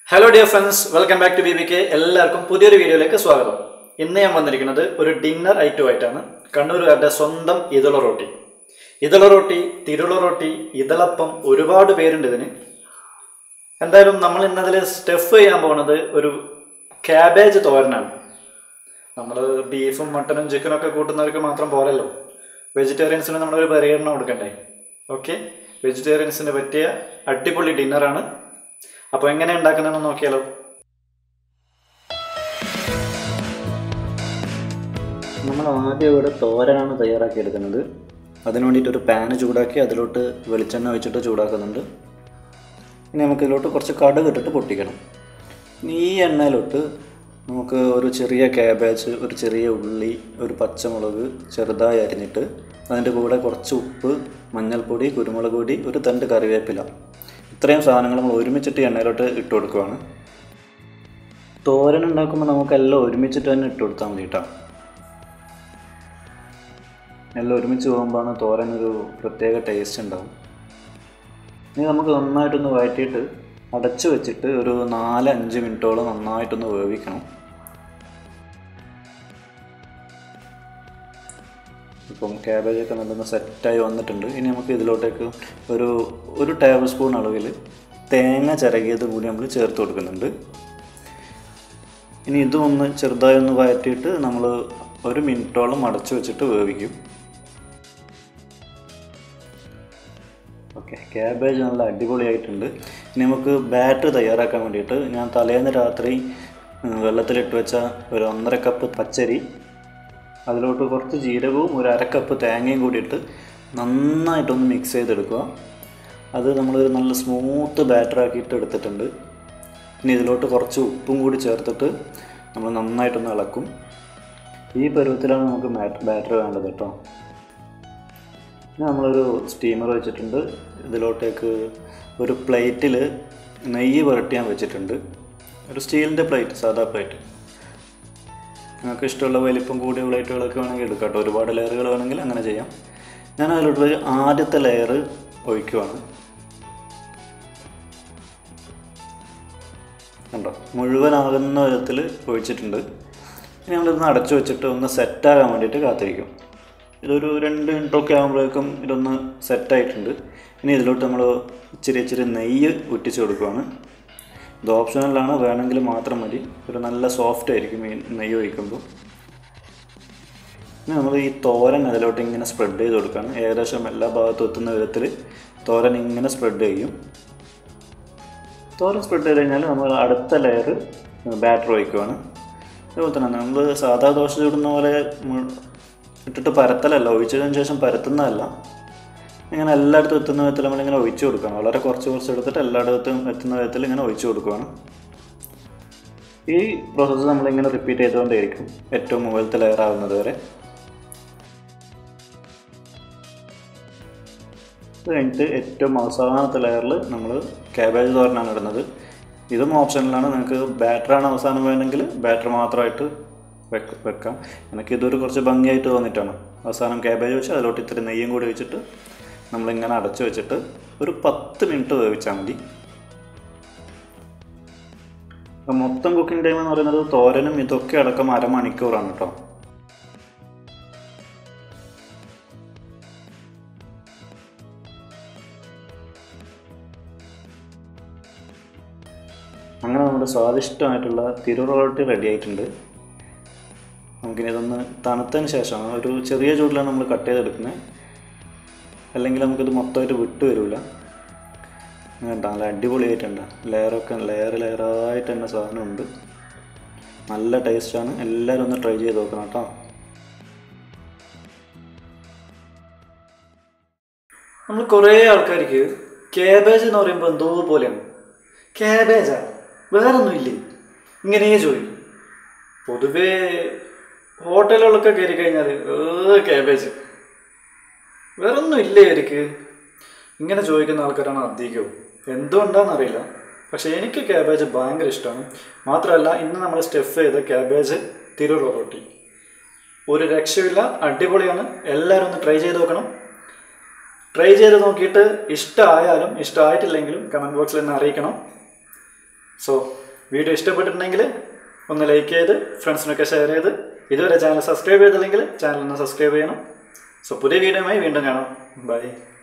hello dear friends welcome back to B B K എല്ലാവർക്കും പുതിയൊരു വീഡിയോയിലേക്ക് സ്വാഗതം ഇന്ന് ഞാൻ വന്നിരിക്കുന്നത് ഒരു ഡിന്നർ ഐറ്റമായിട്ടാണ് കണ്ണൂരുകാരുടെ സ്വന്തം ഇതള റൊട്ടി ഇതള റൊട്ടി തിരുള റൊട്ടി ഇതളപ്പം ഒരുപാട് പേരുണ്ട് ഇതിന് എന്തായാലും നമ്മൾ ഇന്നതിൽ സ്റ്റഫ് ചെയ്യാൻ പോകുന്നത് ഒരു ക്യാബേജ് തോരനാണ് നമ്മൾ ബീഫും മട്ടനും ചിക്കനും ഒക്കെ കൂട്ടുന്നവർക്ക് മാത്രം പോരല്ലോ വെജിറ്റേറിയൻസിന് നമ്മളൊരു പരിഗണന കൊടുക്കണ്ടേ ഓക്കെ വെജിറ്റേറിയൻസിന് പറ്റിയ അടിപൊളി ഡിന്നറാണ് അപ്പോൾ എങ്ങനെ ഉണ്ടാക്കുന്നതെന്ന് നോക്കിയാലോ നമ്മൾ ആദ്യം ഇവിടെ തോരനാണ് തയ്യാറാക്കി എടുക്കുന്നത് അതിന് വേണ്ടിയിട്ട് ഒരു പാന് ചൂടാക്കി അതിലോട്ട് വെളിച്ചെണ്ണ ഒഴിച്ചിട്ട് ചൂടാക്കുന്നുണ്ട് ഇനി നമുക്ക് ഇതിലോട്ട് കുറച്ച് കടുക് ഇട്ടിട്ട് പൊട്ടിക്കണം ഇനി ഈ എണ്ണയിലോട്ട് നമുക്ക് ഒരു ചെറിയ ക്യാബേജ് ഒരു ചെറിയ ഉള്ളി ഒരു പച്ചമുളക് ചെറുതായി അരിഞ്ഞിട്ട് അതിൻ്റെ കൂടെ കുറച്ച് ഉപ്പ് മഞ്ഞൾപ്പൊടി കുരുമുളക് പൊടി ഒരു തണ്ട് കറിവേപ്പില ഇത്രയും സാധനങ്ങൾ നമ്മൾ ഒരുമിച്ചിട്ട് എണ്ണയിലോട്ട് ഇട്ട് കൊടുക്കുവാണ് തോരൻ ഉണ്ടാക്കുമ്പോൾ നമുക്കെല്ലാം ഒരുമിച്ചിട്ട് തന്നെ ഇട്ട് കൊടുത്താൽ മതി കേട്ടോ എല്ലാം ഒരുമിച്ച് പോകുമ്പോഴാണ് തോരൻ ഒരു പ്രത്യേക ടേസ്റ്റ് ഉണ്ടാവും ഇനി നമുക്ക് നന്നായിട്ടൊന്ന് വഴറ്റിയിട്ട് അടച്ചു വെച്ചിട്ട് ഒരു നാല് അഞ്ച് മിനിറ്റോളം നന്നായിട്ടൊന്ന് വേവിക്കണം ഇപ്പം ക്യാബേജൊക്കെ നല്ലൊന്ന് സെറ്റായി വന്നിട്ടുണ്ട് ഇനി നമുക്ക് ഇതിലോട്ടേക്ക് ഒരു ഒരു ടേബിൾ സ്പൂൺ അളവിൽ തേങ്ങ ചിരകിയത് കൂടി നമ്മൾ ചേർത്ത് കൊടുക്കുന്നുണ്ട് ഇനി ഇതും ഒന്ന് ചെറുതായി ഒന്ന് വഴറ്റിയിട്ട് നമ്മൾ ഒരു മിനിറ്റോളം അടച്ചു വെച്ചിട്ട് വേവിക്കും ഓക്കെ ക്യാബേജ് നല്ല അടിപൊളിയായിട്ടുണ്ട് ഇനി നമുക്ക് ബാറ്റർ തയ്യാറാക്കാൻ വേണ്ടിയിട്ട് ഞാൻ തലേന്ന് രാത്രി ഉം, വെള്ളത്തിലിട്ട് വെച്ച ഒരു ഒന്നര കപ്പ് പച്ചരി അതിലോട്ട് കുറച്ച് ജീരകവും ഒരു അര കപ്പ് തേങ്ങയും കൂടി ഇട്ട് നന്നായിട്ടൊന്ന് മിക്സ് ചെയ്തെടുക്കുക അത് നമ്മളൊരു നല്ല സ്മൂത്ത് ബാറ്റർ ആക്കിയിട്ട് എടുത്തിട്ടുണ്ട് ഇനി ഇതിലോട്ട് കുറച്ച് ഉപ്പും കൂടി ചേർത്തിട്ട് നമ്മൾ നന്നായിട്ടൊന്ന് ഇളക്കും ഈ പരുവത്തിലാണ് നമുക്ക് ബാറ്റർ വേണ്ടത് കേട്ടോ ഇനി നമ്മളൊരു സ്റ്റീമർ വെച്ചിട്ടുണ്ട് ഇതിലോട്ടേക്ക് ഒരു പ്ലേറ്റിൽ നെയ്യ് പുരട്ടിയാൻ വെച്ചിട്ടുണ്ട് ഒരു സ്റ്റീലിൻ്റെ പ്ലേറ്റ് സാധാ പ്ലേറ്റ് നിങ്ങൾക്ക് ഇഷ്ടമുള്ള വലിപ്പം കൂടിയ പ്ലേറ്റുകളൊക്കെ വേണമെങ്കിൽ എടുക്കാം കേട്ടോ ഒരുപാട് ലെയറുകൾ വേണമെങ്കിൽ അങ്ങനെ ചെയ്യാം ഞാൻ അതിലോട്ട് ഒരു ആദ്യത്തെ ലെയർ ഒഴിക്കുവാണ് കണ്ടോ മുഴുവനാകുന്ന വിധത്തിൽ ഒഴിച്ചിട്ടുണ്ട് ഇനി നമ്മളിതൊന്ന് അടച്ചു വെച്ചിട്ട് ഒന്ന് സെറ്റാകാൻ വേണ്ടിയിട്ട് കാത്തിരിക്കും ഇതൊരു രണ്ട് മിനിറ്റൊക്കെ ആകുമ്പോഴേക്കും ഇതൊന്ന് സെറ്റായിട്ടുണ്ട് ഇനി ഇതിലോട്ട് നമ്മൾ ഇച്ചിരി ഇച്ചിരി നെയ്യ് ഉറ്റിച്ച് കൊടുക്കുവാണ് ഇത് ഓപ്ഷണലാണ് വേണമെങ്കിൽ മാത്രം മതി ഒരു നല്ല സോഫ്റ്റ് ആയിരിക്കും ഈ നെയ്യ് ഒഴിക്കുമ്പോൾ ഇനി നമ്മൾ ഈ തോരൻ അതിലോട്ട് ഇങ്ങനെ സ്പ്രെഡ് ചെയ്ത് കൊടുക്കുകയാണ് ഏകദേശം എല്ലാ ഭാഗത്തും എത്തുന്ന വിധത്തിൽ തോരൻ ഇങ്ങനെ സ്പ്രെഡ് ചെയ്യും തോരൻ സ്പ്രെഡ് ചെയ്ത് കഴിഞ്ഞാൽ നമ്മൾ അടുത്ത ലെയർ ബാറ്റർ ഒഴിക്കുവാണ് അതുപോലെ തന്നെ നമ്മൾ സാധാ ദോശ ചൂടുന്ന പോലെ മു- ഇട്ടിട്ട് പരത്തലല്ല ഒഴിച്ചതിന് ശേഷം പരത്തുന്നതല്ല ഇങ്ങനെ എല്ലായിടത്തും എത്തുന്ന വിധത്തിൽ നമ്മളിങ്ങനെ ഒഴിച്ചു കൊടുക്കണം വളരെ കുറച്ച് കുറച്ച് എടുത്തിട്ട് എല്ലായിടത്തും എത്തുന്ന വിധത്തിൽ ഇങ്ങനെ ഒഴിച്ചു കൊടുക്കുകയാണ് ഈ പ്രോസസ്സ് നമ്മളിങ്ങനെ റിപ്പീറ്റ് ചെയ്തുകൊണ്ടേയിരിക്കും ഏറ്റവും മുകളിലത്തെ ലെയർ ആവുന്നത് വരെ ഇത് കഴിഞ്ഞിട്ട് ഏറ്റവും അവസാനത്തെ ലെയറിൽ നമ്മൾ കാബേജ് തോരനാണ് ഇടുന്നത് ഇതും ഓപ്ഷനിലാണ് നിങ്ങൾക്ക് ബാറ്ററാണ് അവസാനം വേണമെങ്കിൽ ബാറ്റർ മാത്രമായിട്ട് വെക്ക വെക്കാം എനിക്ക് ഇതൊരു കുറച്ച് ഭംഗിയായിട്ട് തോന്നിയിട്ടാണ് അവസാനം കാബേജ് വെച്ച് അതിലോട്ട് ഇത്തിരി നെയ്യും കൂടി വെച്ചിട്ട് നമ്മളിങ്ങനെ അടച്ചു വെച്ചിട്ട് ഒരു പത്ത് മിനിറ്റ് വേവിച്ചാൽ മതി അപ്പം മൊത്തം കുക്കിംഗ് ടൈം എന്ന് പറയുന്നത് തോരനും ഇതൊക്കെ അടക്കം അരമണിക്കൂറാണ് കേട്ടോ അങ്ങനെ നമ്മുടെ സ്വാദിഷ്ടമായിട്ടുള്ള തിരുറൊട്ടി റെഡി ആയിട്ടുണ്ട് നമുക്കിനി ഇതൊന്ന് തണുത്തതിന് ശേഷമാണ് ഒരു ചെറിയ ചൂടിലാണ് നമ്മൾ കട്ട് ചെയ്തെടുക്കുന്നത് അല്ലെങ്കിൽ നമുക്കിത് മൊത്തമായിട്ട് വിട്ടു വരില്ല വേണ്ട നല്ല അടിപൊളിയായിട്ടുണ്ട് ലെയറൊക്കെ ലെയർ ലെയറായിട്ട് തന്നെ സാധനമുണ്ട് നല്ല ടേസ്റ്റാണ് എല്ലാവരും ഒന്ന് ട്രൈ ചെയ്ത് നോക്കണം കേട്ടോ നമ്മൾ കുറേ ആൾക്കാർക്ക് കാബേജ് എന്ന് പറയുമ്പോൾ എന്തോ പോലെയാണ് കാബേജാ വേറൊന്നും ഇല്ലേ ഇങ്ങനെ ചോദിക്കും പൊതുവേ ഹോട്ടലുകളൊക്കെ കയറി കഴിഞ്ഞാൽ ഏ കാബേജ് വേറൊന്നും ഇല്ലേ അവർക്ക് ഇങ്ങനെ ചോദിക്കുന്ന ആൾക്കാരാണ് അധികവും എന്തുകൊണ്ടാണെന്ന് അറിയില്ല പക്ഷേ എനിക്ക് ക്യാബേജ് ഭയങ്കര ഇഷ്ടമാണ് മാത്രമല്ല ഇന്ന് നമ്മൾ സ്റ്റെഫ് ചെയ്ത ക്യാബേജ് തിരുറ റൊട്ടി ഒരു രക്ഷയില്ല അടിപൊളിയാണ് എല്ലാവരും ഒന്ന് ട്രൈ ചെയ്ത് നോക്കണം ട്രൈ ചെയ്ത് നോക്കിയിട്ട് ഇഷ്ടമായാലും ഇഷ്ടമായിട്ടില്ലെങ്കിലും കമൻറ്റ് ബോക്സിൽ എന്നെ അറിയിക്കണം സോ വീഡിയോ ഇഷ്ടപ്പെട്ടിട്ടുണ്ടെങ്കിൽ ഒന്ന് ലൈക്ക് ചെയ്ത് ഫ്രണ്ട്സിനൊക്കെ ഷെയർ ചെയ്ത് ഇതുവരെ ചാനൽ സബ്സ്ക്രൈബ് ചെയ്തില്ലെങ്കിൽ ചാനൽ ഒന്ന് സബ്സ്ക്രൈബ് ചെയ്യണം സോ പുതിയ വീഡിയോയുമായി വീണ്ടും കാണാം ബൈ